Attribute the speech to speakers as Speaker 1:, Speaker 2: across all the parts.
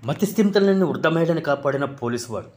Speaker 1: మతిస్థిమితలని వృద్ధ మహిళని కాపాడిన పోలీసు వారు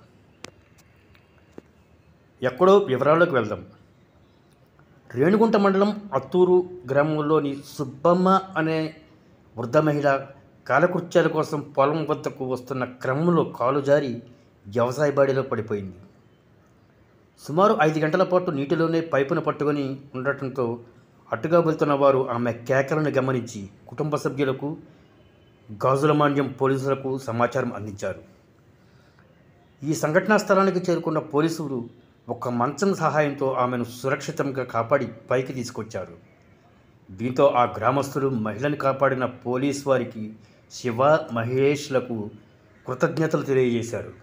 Speaker 1: ఎక్కడో వివరాల్లోకి వెళ్దాం రేణుగుంట మండలం అత్తూరు గ్రామంలోని సుబ్బమ్మ అనే వృద్ధ మహిళ కాలకృత్యాల కోసం పొలం వద్దకు వస్తున్న క్రమంలో కాలు జారి వ్యవసాయ బాడిలో పడిపోయింది సుమారు ఐదు గంటల పాటు నీటిలోనే పైపును పట్టుకొని ఉండటంతో అటుగా వెళ్తున్న వారు ఆమె కేకలను గమనించి కుటుంబ సభ్యులకు గాజుల మాండ్యం పోలీసులకు సమాచారం అందించారు ఈ సంఘటనా స్థలానికి చేరుకున్న పోలీసులు ఒక మంచం సహాయంతో ఆమెను సురక్షితంగా కాపాడి పైకి తీసుకొచ్చారు దీంతో ఆ గ్రామస్తులు మహిళను కాపాడిన పోలీస్ వారికి శివ మహేష్లకు కృతజ్ఞతలు తెలియజేశారు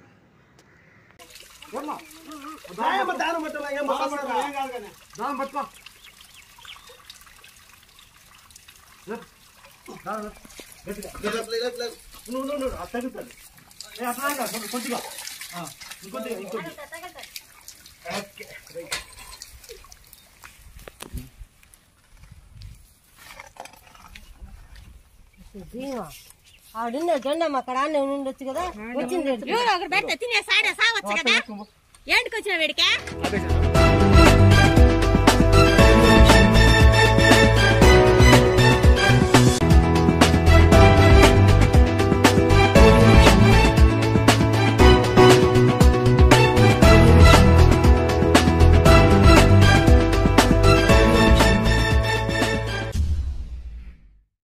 Speaker 2: భీమా ఆడున్న జెండమ్మ అక్కడ ఆనే ఉండొచ్చు కదా వచ్చింది
Speaker 3: ఎవరు ఒకరు పెడితే తినే సాడే సావచ్చు కదా ఏంటికి వచ్చిన వీడికి